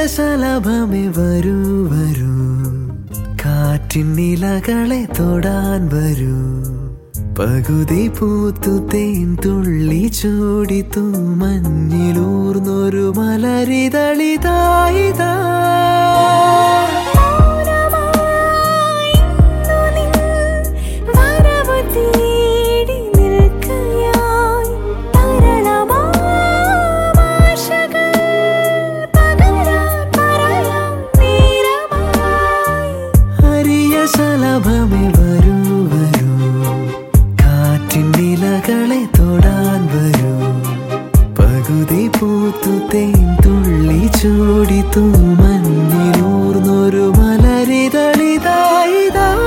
ശലഭമേ വരൂ വരൂ കാറ്റിൻ നിലകളെ തൊടാൻ വരൂ പകുതി പൂത്തു തേൻ തുള്ളി ചൂടിത്തു മഞ്ഞിലൂർന്നൊരു മലരിതളിതായിതാ മൗനമായി ഇന്നു നിൻ വരവു തേടി നിൽക്കുകയായി തരളമാശകൾ പകരാൻ പറയാൻ നേരമായി ഹരിയ ശലഭമേ വരൂ വരൂ കാറ്റിൻ നിലകളെ തൊടാൻ വരൂ പകുതി പൂത്തു തേൻ തുള്ളി ചൂടിത്തു മഞ്ഞിലൂർന്നൊരു മലരിതളിതായിതാ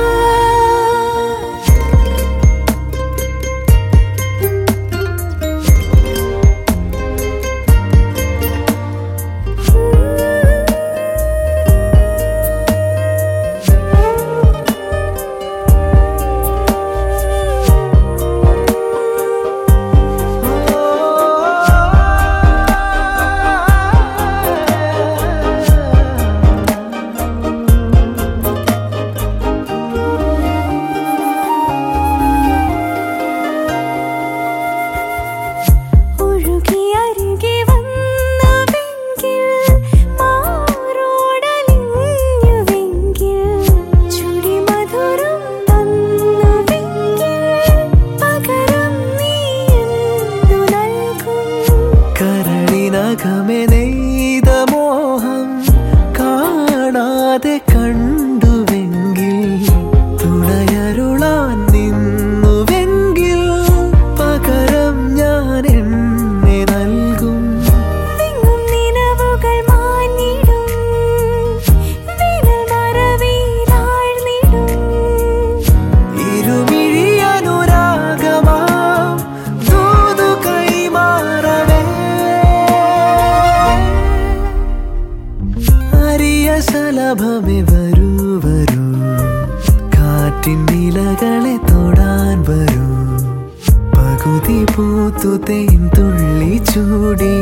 ഒഴുകി അരികെ വന്നുവെങ്കിൽ മാറോടലിഞ്ഞുവെങ്കിൽ ചുടി മധുരം തന്നുവെങ്കിൽ പകരം നീ എന്തു നൽകും കരളിനകമെ നെയ്ത മോഹം കാണാതെ കണ്ടുവെങ്കിൽ തുണയരുളാൻ നിന്നുവെങ്കിൽ പകരം ഞാൻ എന്നെ നൽകും വിങ്ങും നിലവുകൾ മാഞ്ഞിടും വിരൽ മറവിയിലാഴ്ന്നിടും ഇരുമിഴി അനുരാഗമാം ദൂതു കൈമാറവേ അരിയ ശലഭമേ വരൂ വരൂ കാറ്റിൻ നിലകളെ തൊടാൻ വരൂ പകുതി പൂത്തു തേൻ തുള്ളി ചൂടി